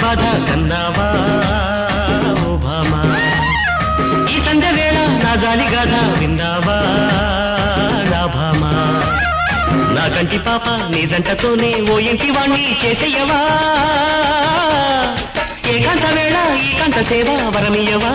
బాధ కన్నావా ఓ భామా ఈ సంధ్య వేళ నా జాలి గాథ విన్నావా నా భామా నా కంటి పాప నీ జంటతోనే ఓ ఇంటి వాణ్ణి చేసేయవా ఏకాంత వేళ ఈ కంట సేవ వరమియవా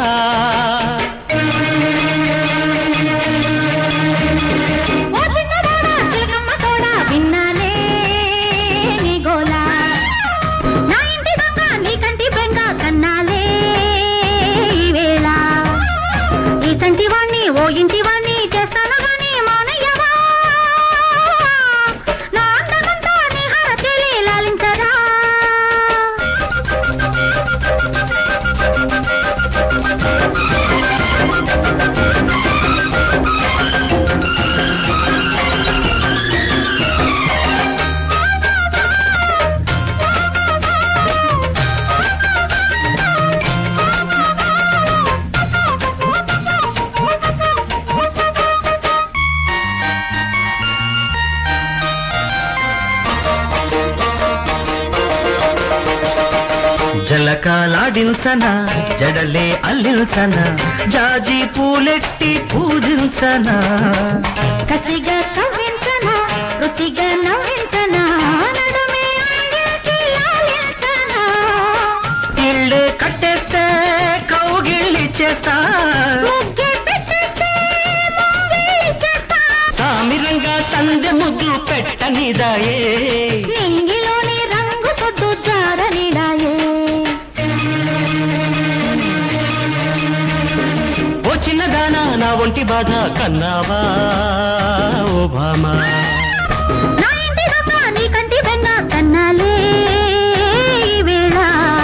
ఓ చిన్నదానా చిలకమ్మ తోడా విన్నానే నీ గోల నా ఇంటి దొంగ నీ కంటి బెంగ కన్నాలే ఈ వేళ ఈ చంటి వాణ్ణి ఓ ఇంటి వాణ్ణి చేస్తాను గాని మానయ్యవా నా అందమంతా నీ హారతిలి లాలించరా జలకాలాడించన జడలే అల్లించన జాజి పూలెట్టి పూజించనా కసిగా కవ్వించనా రుచిగా నవ్వించనా నడుమే అందించి లాలించనా ఇళ్ళే కట్టేస్తే కౌగిళ్ళి చేస్తా ముగ్గే పెట్టేస్తే ముంగిలిచ్చేస్తా. సామిరంగా సందె ముద్దు పెట్టనిదాయే నింగిలోని రంగు పొద్దు జారనిడాయే ఓ చిన్నదానా నా ఒంటి బాధ కన్నావా ఓ భామా నా ఇంటి దొంగ నీ కంటి వెన్న కన్నాలే ఈ వేళ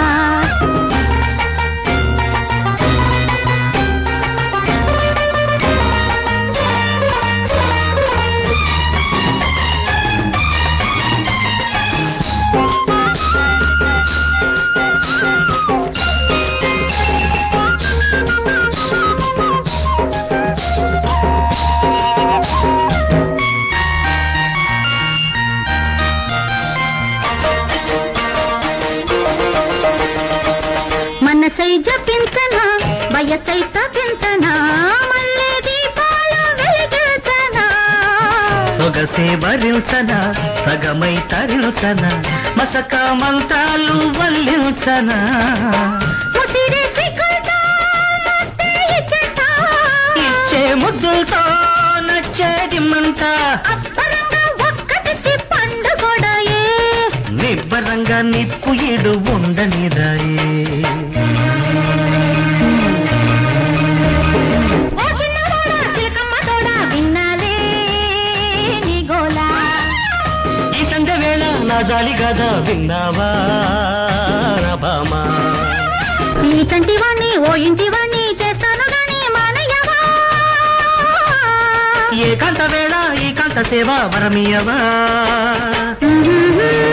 మనసై జపించనా వయసై తపించనా మల్లె దీపాల వెలిగించనా సొగసే భరించన సగమై తరించన మసక మంతాలు వల్లించనా ముసిరి సిగ్గులతో మస్తే ఇచ్చేస్తా. ఇచ్చే ముద్దులతో నచ్చేది మంట అబ్బరంగా ఒక్కటిచ్చి పండుగొడాయే. నిబ్బరంగా నిప్పు ఇడు ఉండనిదాయే ఓ చిన్నవాడా, చిలకమ్మ తోడా, విన్నాలే నీ గోల. ఈ సంధ్య వేళ నా జాలి గద విన్నావా నా భామా ఈ చంటి వాణ్ణి ఓ ఇంటి వాణ్ణి చేస్తాను గాని మానయ్యవా ఏకాంత వేళ ఏకాంత సేవ వరమియవా మ్మ్.